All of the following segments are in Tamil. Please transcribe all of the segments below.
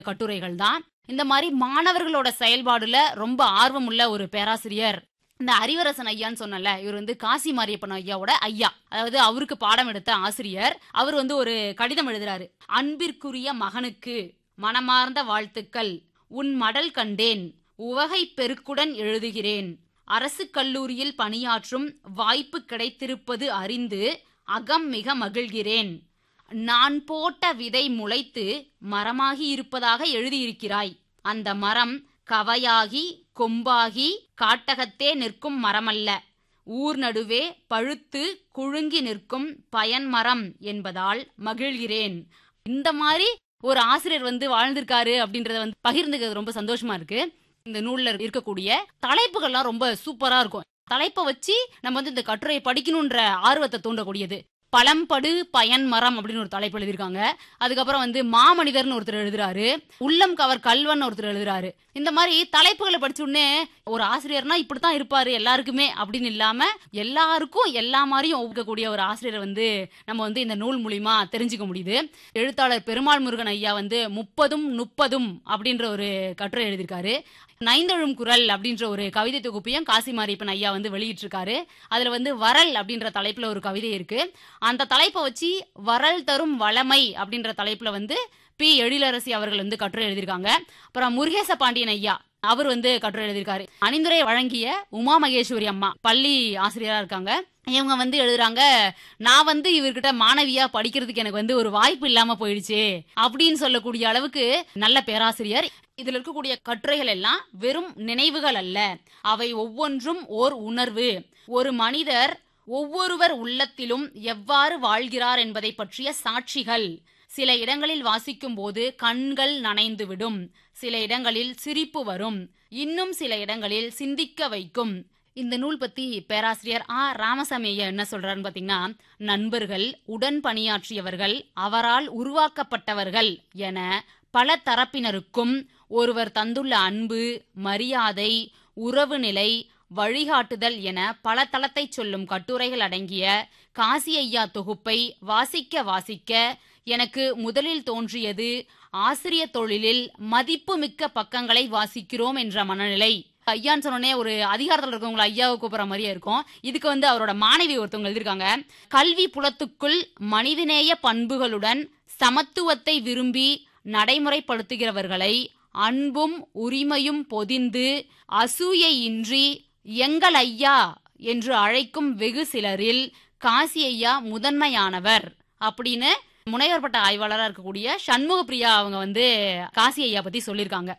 கட்டுரைகள் தான் இந்த மாதிரி மாணவர்களோட செயல்பாடுல ரொம்ப ஆர்வம் உள்ள ஒரு பேராசிரியர் இந்த அறிவரசன் ஐயான்னு சொன்னல இவர் வந்து காசி மாரியப்பன் ஐயாவோட ஐயா அதாவது அவருக்கு பாடம் எடுத்த ஆசிரியர் அவர் வந்து ஒரு கடிதம் எழுதுறாரு அன்பிற்குரிய மகனுக்கு மனமார்ந்த வாழ்த்துக்கள் உன் மடல் கண்டேன் உவகை பெருக்குடன் எழுதுகிறேன் அரசு கல்லூரியில் பணியாற்றும் வாய்ப்பு கிடைத்திருப்பது அறிந்து அகம் மிக மகிழ்கிறேன் நான் போட்ட விதை முளைத்து மரமாகி இருப்பதாக எழுதியிருக்கிறாய் அந்த மரம் கவையாகி கொம்பாகி காட்டகத்தே நிற்கும் மரமல்ல ஊர் நடுவே பழுத்து குழுங்கி நிற்கும் பயன்மரம் என்பதால் மகிழ்கிறேன் இந்த மாதிரி ஒரு ஆசிரியர் வந்து வாழ்ந்திருக்காரு அப்படின்றத வந்து பகிர்ந்துக்கிறது ரொம்ப சந்தோஷமா இருக்கு இந்த நூல்ல இருக்கக்கூடிய தலைப்புகள்லாம் ரொம்ப சூப்பரா இருக்கும் தலைப்பை வச்சு நம்ம வந்து இந்த கட்டுரையை படிக்கணுன்ற ஆர்வத்தை தூண்டக்கூடியது பழம்படு பயன் மரம் அப்படின்னு ஒரு தலைப்பு எழுதியிருக்காங்க அதுக்கப்புறம் வந்து மாமனிதர்னு ஒருத்தர் எழுதுறாரு உள்ளம் கவர் கல்வன் ஒருத்தர் எழுதுறாரு இந்த மாதிரி தலைப்புகளை படிச்ச உடனே ஒரு ஆசிரியர்னா இப்படித்தான் இருப்பாரு எல்லாருக்குமே அப்படின்னு இல்லாம எல்லாருக்கும் எல்லா மாதிரியும் ஒப்புக்கக்கூடிய ஒரு ஆசிரியரை வந்து நம்ம வந்து இந்த நூல் மூலியமா தெரிஞ்சுக்க முடியுது எழுத்தாளர் பெருமாள் முருகன் ஐயா வந்து முப்பதும் முப்பதும் அப்படின்ற ஒரு கட்டுரை எழுதியிருக்காரு நைந்தழும் குரல் அப்படின்ற ஒரு கவிதை தொகுப்பையும் காசி மாரியப்பன் ஐயா வந்து வெளியிட்டிருக்காரு அதுல வந்து வரல் அப்படின்ற தலைப்புல ஒரு கவிதை இருக்கு அந்த தலைப்பை வச்சு வரல் தரும் வளமை அப்படின்ற தலைப்புல வந்து பி எழிலரசி அவர்கள் வந்து கட்டுரை எழுதியிருக்காங்க அப்புறம் முருகேச பாண்டியன் ஐயா அவர் வந்து கட்டுரை எழுதியிருக்காரு அணிந்துரை வழங்கிய உமா மகேஸ்வரி அம்மா பள்ளி ஆசிரியரா இருக்காங்க இவங்க வந்து எழுதுறாங்க நான் வந்து இவர்கிட்ட மாணவியா படிக்கிறதுக்கு எனக்கு வந்து ஒரு வாய்ப்பு இல்லாம போயிடுச்சு அப்படின்னு சொல்லக்கூடிய அளவுக்கு நல்ல பேராசிரியர் இதுல இருக்கக்கூடிய கட்டுரைகள் எல்லாம் வெறும் நினைவுகள் அல்ல அவை ஒவ்வொன்றும் ஓர் உணர்வு ஒரு மனிதர் ஒவ்வொருவர் உள்ளத்திலும் எவ்வாறு வாழ்கிறார் என்பதை பற்றிய சாட்சிகள் சில இடங்களில் வாசிக்கும் போது கண்கள் நனைந்துவிடும் சில இடங்களில் சிரிப்பு வரும் இன்னும் சில இடங்களில் சிந்திக்க வைக்கும் இந்த நூல் பத்தி பேராசிரியர் ஆ ராமசாமி ஐயா என்ன சொல்றாருன்னு பாத்தீங்கன்னா நண்பர்கள் உடன் பணியாற்றியவர்கள் அவரால் உருவாக்கப்பட்டவர்கள் என பல தரப்பினருக்கும் ஒருவர் தந்துள்ள அன்பு மரியாதை உறவு நிலை வழிகாட்டுதல் என பல தளத்தை சொல்லும் கட்டுரைகள் அடங்கிய காசி ஐயா தொகுப்பை வாசிக்க வாசிக்க எனக்கு முதலில் தோன்றியது ஆசிரிய தொழிலில் மதிப்புமிக்க பக்கங்களை வாசிக்கிறோம் என்ற மனநிலை ஐயான்னு சொன்னோடனே ஒரு அதிகாரத்தில் இருக்கவங்களை ஐயாவை கூப்பிடுற மாதிரியே இருக்கும் இதுக்கு வந்து அவரோட மாணவி ஒருத்தவங்க எழுதியிருக்காங்க கல்வி புலத்துக்குள் மனிதநேய பண்புகளுடன் சமத்துவத்தை விரும்பி நடைமுறைப்படுத்துகிறவர்களை அன்பும் உரிமையும் பொதிந்து அசூயையின்றி எங்கள் ஐயா என்று அழைக்கும் வெகு சிலரில் காசி ஐயா முதன்மையானவர் அப்படின்னு முனைவர்பட்ட ஆய்வாளராக இருக்கக்கூடிய சண்முக பிரியா அவங்க வந்து காசி ஐயா பத்தி சொல்லியிருக்காங்க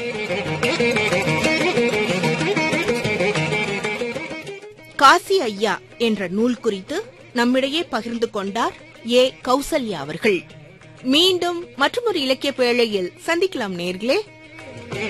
காசி ஐயா என்ற நூல் குறித்து நம்மிடையே பகிர்ந்து கொண்டார் ஏ கௌசல்யா அவர்கள் மீண்டும் மற்றொரு இலக்கிய பேழையில் சந்திக்கலாம் நேர்களே